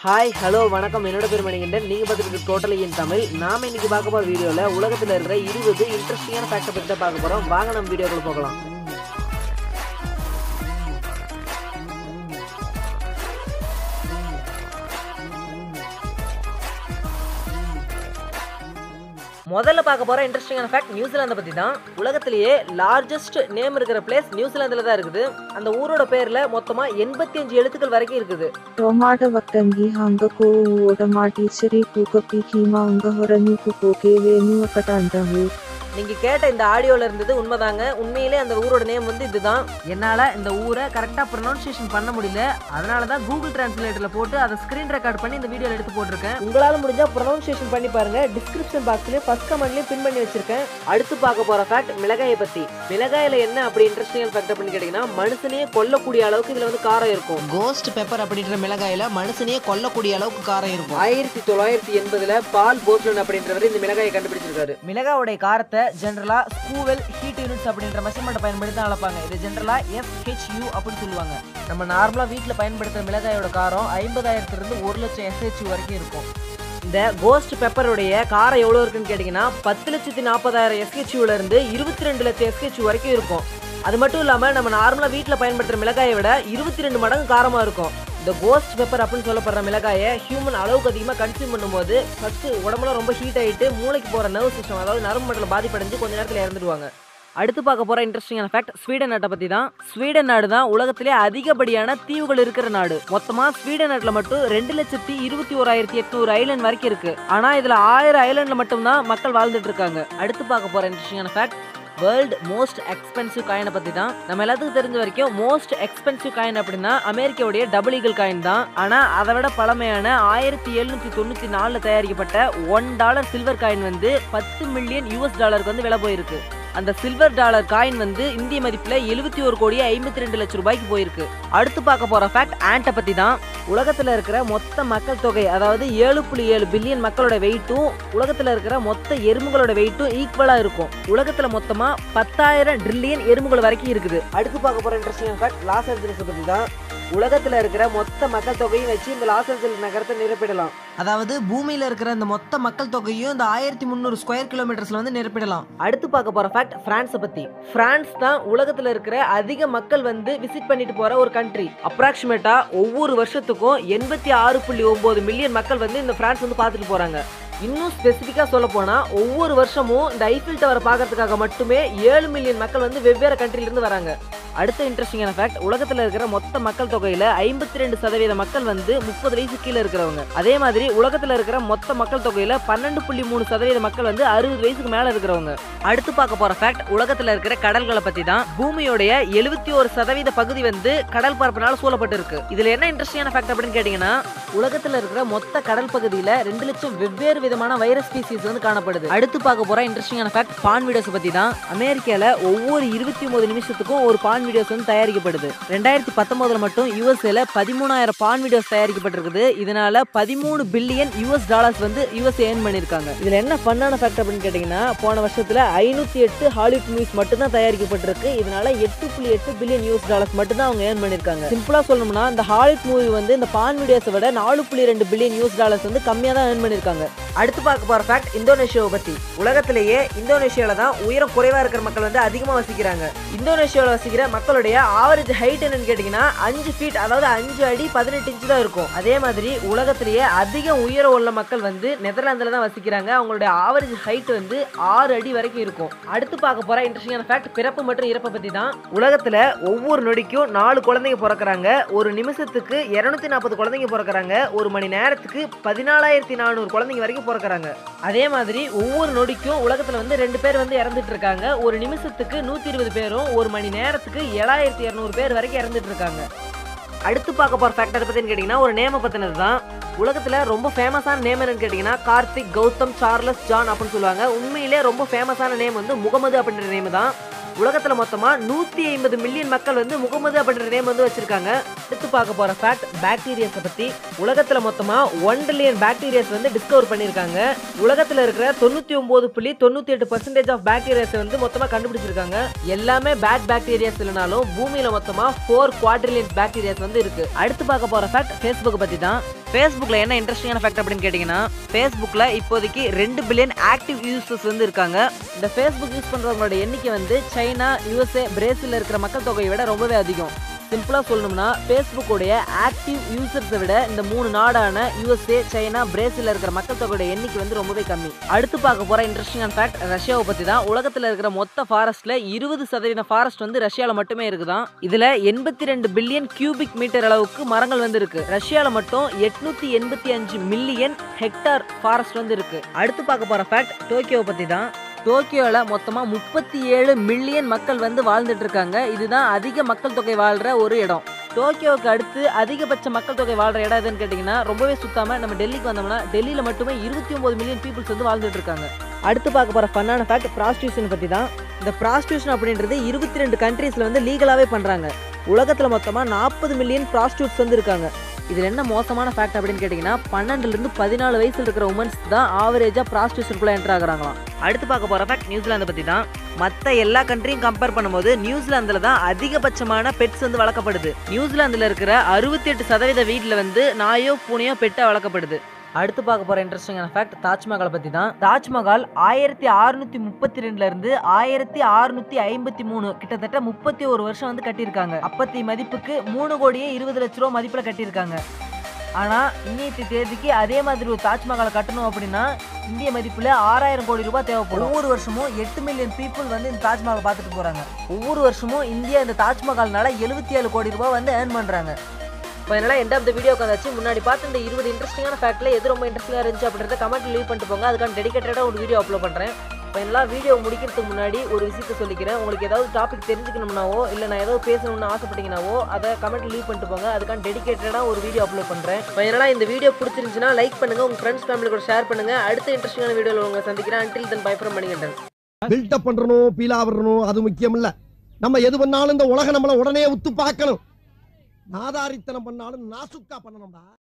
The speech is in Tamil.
ஹாய் ஹலோ வணக்கம் என்னோட பேர் மணிகண்டன் நீங்கள் பார்த்துட்டு டோட்டலி இன் தமிழ் நாம இன்னைக்கு பார்க்க போகிற வீடியோவில் உலகத்தில் இருக்கிற இருபது இன்ட்ரெஸ்டிங்கான ஃபேக்டை பற்றி தான் பார்க்க போகிறோம் வாங்க நம்ம வீடியோக்குள்ள போகலாம் முதல்ல பார்க்க போற இன்ட்ரெஸ்டிங்கான ஃபேக்ட் நியூசிலாந்தை பத்தி தான் உலகத்திலேயே லார்ஜஸ்ட் நேம் இருக்கிற பிளேஸ் நியூசிலாந்துல தான் இருக்குது அந்த ஊரோட பேர்ல மொத்தமா எண்பத்தி அஞ்சு எழுத்துக்கள் வரைக்கும் இருக்குது ಟೊಮಾಟೊವಟ್ಟಂಗಿ ಹಂಗ ಕೋವು ಒಡಮಾಟಿ ಸಿರಿ ಕೂಕಪ್ಪಿ ಕೀಮಾ ಅಂಗ ಹೊರನೀಕು ಕೋಕೆ ವೇಣು ಅಕಟ ಅಂದವು நீங்க கேட்ட இந்த ஆடியோல இருந்தது உண்மைதாங்க உண்மையிலே அந்த ஊரோட நேம் வந்து இதுதான் என்னால இந்த ஊரை கரெக்டா ப்ரொனவுன்சியேஷன் பண்ண முடியல அதனால தான் கூகுள் டிரான்ஸ்லேட்டர்ல போட்டு அதை ஸ்கிரீன் ரெக்கார்ட் பண்ணி இந்த வீடியோல எடுத்து போட்டிருக்கேன் உங்களால முடிஞ்சா ப்ரொனவுன்சியேஷன் பண்ணி பாருங்க டிஸ்கிரிப்ஷன் பாக்ஸ்லயும் ஃபர்ஸ்ட் கமெண்ட்லயும் பின் பண்ணி வச்சிருக்கேன் அடுத்து பார்க்க போற ஃபேக்ட் மிளகாயை பத்தி மிளகாயில என்ன அப்படி இன்ட்ரெஸ்டிங் ஃபேக்ட் அப்படின்னு கேட்டீங்கன்னா மனுஷனையே கொல்லக்கூடிய அளவுக்கு இதுல வந்து காரம் இருக்கும் கோஸ்ட் பெப்பர் அப்படின்ற மிளகாயில மனுஷனையே கொல்லக்கூடிய அளவுக்கு காரம் இருக்கும் ஆயிரத்தி தொள்ளாயிரத்தி எண்பதுல பால் போஸ்லன் அப்படின்றவர் இந்த மிளகாயை கண்டுபிடிச்சிருக்காரு மிளகாவுடைய காரத்தை ஜென்ரலா ஸ்கூவெல் ஹீட் யூனிட்ஸ் அப்படின்ற மெஷர்மெண்ட் பயன்படுத்தி தான் அளப்பாங்க இது ஜென்ரலா எஃப்ஹெச்யூ அப்படின்னு சொல்லுவாங்க நம்ம நார்மலா வீட்டில் பயன்படுத்துற மிளகாயோட காரம் ஐம்பதாயிரத்துல இருந்து ஒரு லட்சம் எஸ்ஹெச்யூ வரைக்கும் இருக்கும் இந்த கோஸ்ட் பெப்பருடைய காரம் எவ்வளோ இருக்குன்னு கேட்டிங்கன்னா பத்து லட்சத்தி நாற்பதாயிரம் எஸ்ஹெச்யூல இருந்து இருபத்தி ரெண்டு லட்சம் எஸ்ஹெச்யூ வரைக்கும் இருக்கும் அது மட்டும் இல்லாமல் நம்ம நார்மலாக வீட்டில் பயன்படுத்துகிற மிளகாயை விட இருபத்தி ரெண்டு மடங்கு காரமாக இருக்கும் இந்த கோஸ்ட் பெப்பர் அப்படின்னு சொல்லப்படுற மிளகாயை ஹியூமன் அளவுக்கு அதிகமாக கன்சியூம் பண்ணும்போது ஃபஸ்ட்டு உடம்புல ரொம்ப ஹீட் ஆகிட்டு மூளைக்கு போகிற நர்வ் சிஸ்டம் அதாவது நரம்பு மண்டலம் பாதிப்படைஞ்சு கொஞ்ச நேரத்தில் இறந்துடுவாங்க அடுத்து பார்க்க போகிற இன்ட்ரெஸ்டிங்கான ஃபேக்ட் ஸ்வீடன் நாட்டை பற்றி தான் ஸ்வீடன் நாடு தான் உலகத்திலே அதிகப்படியான தீவுகள் இருக்கிற நாடு மொத்தமாக ஸ்வீடன் நாட்டில் மட்டும் ரெண்டு லட்சத்தி இருபத்தி ஓராயிரத்தி எட்நூறு ஐலண்ட் வரைக்கும் இருக்கு ஆனால் இதில் ஆயிரம் ஐலண்டில் மட்டும்தான் மக்கள் வாழ்ந்துட்டு இருக்காங்க அடுத்து பார்க்க போகிற இன்ட்ரெஸ்டிங்கான ஃபேக்ட் வேர்ல்டு மோஸ்ட் எக்ஸ்பென்சிவ் காயினை பற்றி தான் நம்ம எல்லாத்துக்கும் தெரிஞ்ச வரைக்கும் மோஸ்ட் எக்ஸ்பென்சிவ் காயின் அப்படின்னா அமெரிக்காவுடைய டபுள் ஈகிள் காயின் தான் ஆனால் அதை விட பழமையான ஆயிரத்தி எழுநூற்றி தொண்ணூற்றி நாலில் தயாரிக்கப்பட்ட ஒன் டாலர் சில்வர் காயின் வந்து பத்து மில்லியன் யூஎஸ் டாலருக்கு வந்து விலை போயிருக்கு அந்த சில்வர் டாலர் காயின் வந்து இந்திய மதிப்பில் எழுபத்தி ஒரு கோடி ஐம்பத்தி ரெண்டு லட்சம் ரூபாய்க்கு போயிருக்கு அடுத்து பார்க்க போகிற ஃபேக்ட் ஆண்ட்டை பற்றி தான் உலகத்தில் இருக்கிற மொத்த மக்கள் தொகை அதாவது ஏழு புள்ளி ஏழு பில்லியன் மக்களோட வெயிட்டும் உலகத்தில் இருக்கிற மொத்த எறும்புகளோட வெயிட்டும் ஈக்குவலாக இருக்கும் உலகத்தில் மொத்தமாக பத்தாயிரம் ட்ரில்லியன் எறும்புகள் வரைக்கும் இருக்குது அடுத்து பார்க்க போகிற இன்ட்ரெஸ்டிங் ஃபேக்ட் லாஸ் ஏஞ்சல்ஸ் பற்றி தான் உலகத்தில் இருக்கிற மொத்த மக்கள் தொகையும் வச்சு இந்த லாஸ் ஏஞ்சல்ஸ் நகரத்தை நிரப்பிடலாம் அதாவது பூமியில இருக்கிற இந்த மொத்த மக்கள் தொகையும் இந்த ஆயிரத்தி முந்நூறு ஸ்கொயர் கிலோமீட்டர்ஸ்ல வந்து நிரப்பிடலாம் அடுத்து பார்க்க போற ஃபேக்ட் பிரான்ஸை பத்தி பிரான்ஸ் தான் உலகத்துல இருக்கிற அதிக மக்கள் வந்து விசிட் பண்ணிட்டு போற ஒரு கண்ட்ரி அப்ராக்சிமேட்டா ஒவ்வொரு வருஷத்துக்கும் எண்பத்தி ஆறு புள்ளி ஒன்பது மில்லியன் மக்கள் வந்து இந்த பிரான்ஸ் வந்து பார்த்துட்டு போறாங்க இன்னும் ஸ்பெசிஃபிக்காக சொல்ல போனால் ஒவ்வொரு வருஷமும் இந்த ஐஃபில் டவரை பார்க்கறதுக்காக மட்டுமே ஏழு மில்லியன் மக்கள் வந்து வெவ்வேறு கண்ட்ரிலேருந்து வராங்க அடுத்த இன்ட்ரெஸ்டிங்கான ஃபேக்ட் உலகத்தில் இருக்கிற மொத்த மக்கள் தொகையில் ஐம்பத்தி ரெண்டு சதவீத மக்கள் வந்து முப்பது வயசு கீழே இருக்கிறவங்க அதே மாதிரி உலகத்தில் இருக்கிற மொத்த மக்கள் தொகையில் பன்னெண்டு புள்ளி மூணு சதவீத மக்கள் வந்து அறுபது வயசுக்கு மேலே இருக்கிறவங்க அடுத்து பார்க்க போகிற ஃபேக்ட் உலகத்தில் இருக்கிற கடல்களை பற்றி தான் பூமியோடைய எழுபத்தி ஒரு சதவீத பகுதி வந்து கடல் பரப்பினால் சூழப்பட்டு இருக்கு இதில் என்ன இன்ட்ரெஸ்டிங்கான ஃபேக்ட் அப்படின்னு கேட்டிங்கன்னா உலகத்தில் இருக்கிற மொத்த கடல் பகுதியில் ரெண்டு லட்சம் வெவ்வேறு விதமான வைரஸ் ஸ்பீசிஸ் வந்து காணப்படுது அடுத்து பார்க்க போகிற இன்ட்ரெஸ்டிங்கான ஃபேக்ட் பான் வீடியோஸ் பற்றி தான் அமெரிக்காவில் ஒவ்வொரு இருபத்தி ஒன்பது நிமிஷத்துக்கும் ஒரு பான் வீடியோஸ் வந்து தயாரிக்கப்படுது ரெண்டாயிரத்தி பத்தொன்பதுல மட்டும் யூஎஸ்ஏல பதிமூணாயிரம் பான் வீடியோஸ் தயாரிக்கப்பட்டிருக்குது இதனால பதிமூணு பில்லியன் யூஎஸ் டாலர்ஸ் வந்து யூஎஸ் ஏர்ன் பண்ணியிருக்காங்க இதுல என்ன ஃபன்னான ஃபேக்ட் அப்படின்னு கேட்டிங்கன்னா போன வருஷத்துல ஐநூத்தி எட்டு ஹாலிவுட் மூவிஸ் மட்டும் தான் தயாரிக்கப்பட்டிருக்கு இதனால எட்டு புள்ளி எட்டு பில்லியன் யூஎஸ் டாலர்ஸ் மட்டும் தான் அவங்க ஏர்ன் பண்ணியிருக்காங்க சிம்பிளா சொல்லணும்னா இந்த ஹாலிவுட் மூவி வந்து இந்த பான் வீடியோஸை விட நாலு புள்ளி ரெண்டு பில்லியன் யூஎஸ் டாலர்ஸ் வந்து கம்மியாக தான் ஏர்ன் பண்ணியிருக்காங்க அடுத்து பார்க்க போற ஃபேக்ட் இந்தோனேஷியாவை பத்தி உலகத்திலேயே இந்தோனேஷியால தான் உயரம் குறைவா இருக்கிற மக்கள் வந்து அதிகமா வசிக்கிறாங்க இந்தோனேஷியாவில் வசிக்கிற மக்களுடைய ஆவரேஜ் ஹைட் என்னன்னு கேட்டிங்கன்னா அஞ்சு ஃபீட் அதாவது அஞ்சு அடி பதினெட்டு இன்ச்சு தான் இருக்கும் அதே மாதிரி உலகத்திலேயே அதிக உயரம் உள்ள மக்கள் வந்து நெதர்லாந்தில் தான் வசிக்கிறாங்க அவங்களுடைய ஆவரேஜ் ஹைட் வந்து ஆறு அடி வரைக்கும் இருக்கும் அடுத்து பார்க்க போற இன்ட்ரெஸ்டிங்கான ஃபேக்ட் பிறப்பு மற்றும் இறப்பை பத்தி தான் உலகத்துல ஒவ்வொரு நொடிக்கும் நாலு குழந்தைங்க பிறக்கறாங்க ஒரு நிமிஷத்துக்கு இருநூத்தி நாற்பது குழந்தைங்க பிறக்கறாங்க ஒரு மணி நேரத்துக்கு பதினாலாயிரத்தி நானூறு குழந்தைங்க வரைக்கும் பிறக்கறாங்க அதே மாதிரி ஒவ்வொரு நொடிக்கும் உலகத்துல வந்து ரெண்டு பேர் வந்து இறந்துட்டு இருக்காங்க ஒரு நிமிஷத்துக்கு நூத்தி இருபது பேரும் ஒரு மணி நேரத்துக்கு ஏழாயிரத்தி இரநூறு பேர் வரைக்கும் இறந்துட்டு இருக்காங்க அடுத்து பார்க்க போற ஃபேக்டர் பத்தின்னு கேட்டிங்கன்னா ஒரு நேமை பத்தினது தான் உலகத்துல ரொம்ப ஃபேமஸான நேம் என்னன்னு கேட்டிங்கன்னா கார்த்திக் கௌதம் சார்லஸ் ஜான் அப்படின்னு சொல்லுவாங்க உண்மையிலே ரொம்ப ஃபேமஸான நேம் வந்து முகமது அப்படின்ற நேம் தான் உலகத்துல மொத்தமா நூத்தி ஐம்பது மில்லியன் மக்கள் வந்து முகமது அப்படின்ற நேம் வந்து வச்சிருக்காங்க அடுத்து பார்க்க போற ஃபேக்ட் பாக்டீரியாஸை பத்தி உலகத்துல மொத்தமா ஒன் ட்ரில்லியன் பாக்டீரியாஸ் வந்து டிஸ்கவர் பண்ணியிருக்காங்க உலகத்துல இருக்கிற தொண்ணூத்தி ஒன்பது புள்ளி தொண்ணூத்தி எட்டு பர்சன்டேஜ் ஆஃப் பாக்டீரியாஸ் வந்து மொத்தமா கண்டுபிடிச்சிருக்காங்க எல்லாமே பேட் பாக்டீரியாஸ் இல்லைனாலும் பூமியில மொத்தமா ஃபோர் குவாட்ரிலியன் பாக்டீரியாஸ் வந்து இருக்கு அடுத்து பார்க்க போற ஃபேக்ட் ஃபேஸ்புக் பத்தி தான் ஃபேஸ்புக்கில் என்ன இன்ட்ரெஸ்டிங்கான ஃபேக்ட் அப்படின்னு கேட்டிங்கன்னா ஃபேஸ்புக்கில் இப்போதைக்கு ரெண்டு பில்லியன் ஆக்டிவ் யூசர்ஸ் வந்து இருக்காங்க இந்த ஃபேஸ்புக் யூஸ் பண்ணுறவங்களோட எண்ணிக்கை வந்து சைனா யூஎஸ்ஏ பிரேசிலில் இருக்கிற மக்கள் தொகையை விட ரொம்பவே அதிகம் சிம்பிளாக சொல்லணும்னா ஃபேஸ்புக்கோடைய ஆக்டிவ் யூசர்ஸை விட இந்த மூணு நாடான யூஎஸ்ஏ சைனா பிரேசிலில் இருக்கிற மக்கள் தொகையோட எண்ணிக்கை வந்து ரொம்பவே கம்மி அடுத்து பார்க்க போகிற இன்ட்ரெஸ்டிங்கான ஃபேக்ட் ரஷ்யாவை பற்றி தான் உலகத்தில் இருக்கிற மொத்த ஃபாரஸ்ட்டில் இருபது சதவீத ஃபாரஸ்ட் வந்து ரஷ்யாவில் மட்டுமே இருக்குதான் இதில் எண்பத்தி ரெண்டு பில்லியன் கியூபிக் மீட்டர் அளவுக்கு மரங்கள் வந்து இருக்கு ரஷ்யாவில் மட்டும் எட்நூத்தி எண்பத்தி அஞ்சு மில்லியன் ஹெக்டார் ஃபாரஸ்ட் வந்து இருக்கு அடுத்து பார்க்க போகிற ஃபேக்ட் டோக்கியோவை பற்றி தான் டோக்கியோவில் மொத்தமாக முப்பத்தி ஏழு மில்லியன் மக்கள் வந்து வாழ்ந்துட்டு இருக்காங்க இதுதான் அதிக மக்கள் தொகை வாழ்கிற ஒரு இடம் டோக்கியோவுக்கு அடுத்து அதிகபட்ச மக்கள் தொகை வாழ்கிற இடம் எதுன்னு கேட்டிங்கன்னா ரொம்பவே சுத்தாமல் நம்ம டெல்லிக்கு வந்தோம்னா டெல்லியில் மட்டுமே இருபத்தி ஒம்பது மில்லியன் பீப்புள்ஸ் வந்து வாழ்ந்துட்டு இருக்காங்க அடுத்து பார்க்க போகிற ஃபன்னான ஃபேக்ட் ப்ராஸ்டியூஷன் பற்றி தான் இந்த ப்ராஸ்டியூஷன் அப்படின்றது இருபத்தி ரெண்டு கண்ட்ரீஸில் வந்து லீகலாகவே பண்ணுறாங்க உலகத்தில் மொத்தமாக நாற்பது மில்லியன் ப்ராஸ்டியூட்ஸ் வந்து இருக்காங்க இதில் என்ன மோசமான ஃபேக்ட் அப்படின்னு கேட்டிங்கன்னா பன்னெண்டுலேருந்து பதினாலு வயசில் இருக்கிற உமன்ஸ் தான் ஆவரேஜாக ப்ராஸ்டியூஷனுக்குள்ளே என்ட்ரு ஆகுறாங்களாம் அடுத்து பார்க்க போகிற ஃபேக்ட் நியூசிலாந்து பற்றி தான் மற்ற எல்லா கண்ட்ரியும் கம்பேர் பண்ணும்போது நியூசிலாந்தில் தான் அதிகபட்சமான பெட்ஸ் வந்து வளர்க்கப்படுது நியூசிலாந்தில் இருக்கிற அறுபத்தி எட்டு சதவீத வீட்டில் வந்து நாயோ பூனையோ பெட்டாக வளர்க்கப்படுது அடுத்து பார்க்க போகிற இன்ட்ரெஸ்டிங்கான ஃபேக்ட் தாஜ்மஹாலை பற்றி தான் தாஜ்மஹால் ஆயிரத்தி அறுநூத்தி முப்பத்தி ரெண்டுலேருந்து ஆயிரத்தி அறுநூத்தி ஐம்பத்தி மூணு கிட்டத்தட்ட முப்பத்தி ஒரு வருஷம் வந்து கட்டியிருக்காங்க அப்பத்தி மதிப்புக்கு மூணு கோடியே இருபது லட்ச ரூபா மதிப்பில் கட்டியிருக்காங்க ஆனால் இன்னைக்கு தேதிக்கு அதே மாதிரி ஒரு தாஜ்மஹாலை கட்டணும் அப்படின்னா இந்திய மதிப்பில் ஆறாயிரம் கோடி ரூபாய் தேவைப்படும் ஒவ்வொரு வருஷமும் எட்டு மில்லியன் பீப்புள் வந்து இந்த தாஜ்மஹாலை பார்த்துட்டு போகிறாங்க ஒவ்வொரு வருஷமும் இந்தியா இந்த தாஜ்மஹால்னால எழுபத்தி ஏழு கோடி ரூபாய் வந்து ஏர்ன் பண்ணுறாங்க இப்போ என்னால் எண்ட் ஆஃப் த வீடியோ உட்காந்துச்சு முன்னாடி பார்த்து இந்த இருபது இன்ட்ரெஸ்டிங்கான ஃபேக்ட்ல எது ரொம்ப இன்ட்ரெஸ்டிங்காக இருந்துச்சு அப்படின்றத கமெண்ட் லீவ் பண்ணிட்டு போங்க அதுக்கான டெடிக்கேட்டடாக ஒரு வீடியோ அப்லோட் பண்ணுறேன் இப்போ எல்லாம் வீடியோ முடிக்கிறதுக்கு முன்னாடி ஒரு விஷயத்த சொல்லிக்கிறேன் உங்களுக்கு ஏதாவது டாபிக் தெரிஞ்சுக்கணும்னாவோ இல்லை நான் ஏதாவது பேசணும்னு ஆசைப்பட்டீங்கனாவோ அதை கமெண்ட் லீவ் பண்ணிட்டு போங்க அதுக்கான டெடிக்கேட்டடாக ஒரு வீடியோ அப்லோட் பண்ணுறேன் இப்போ என்னால் இந்த வீடியோ பிடிச்சிருந்துச்சுன்னா லைக் பண்ணுங்கள் உங்கள் ஃப்ரெண்ட்ஸ் ஃபேமிலி கூட ஷேர் பண்ணுங்கள் அடுத்த இன்ட்ரெஸ்டிங்கான வீடியோவில் உங்களை சந்திக்கிறேன் அன்டில் தன் பை ஃப்ரம் பண்ணிக்கிட்டேன் பில்டப் பண்றணும் பீலா வரணும் அது முக்கியம் இல்ல நம்ம எது பண்ணாலும் இந்த உலகம் நம்மள உடனே உத்து பார்க்கணும் நாதாரித்தனம் பண்ணாலும் நாசுக்கா பண்ணணும்டா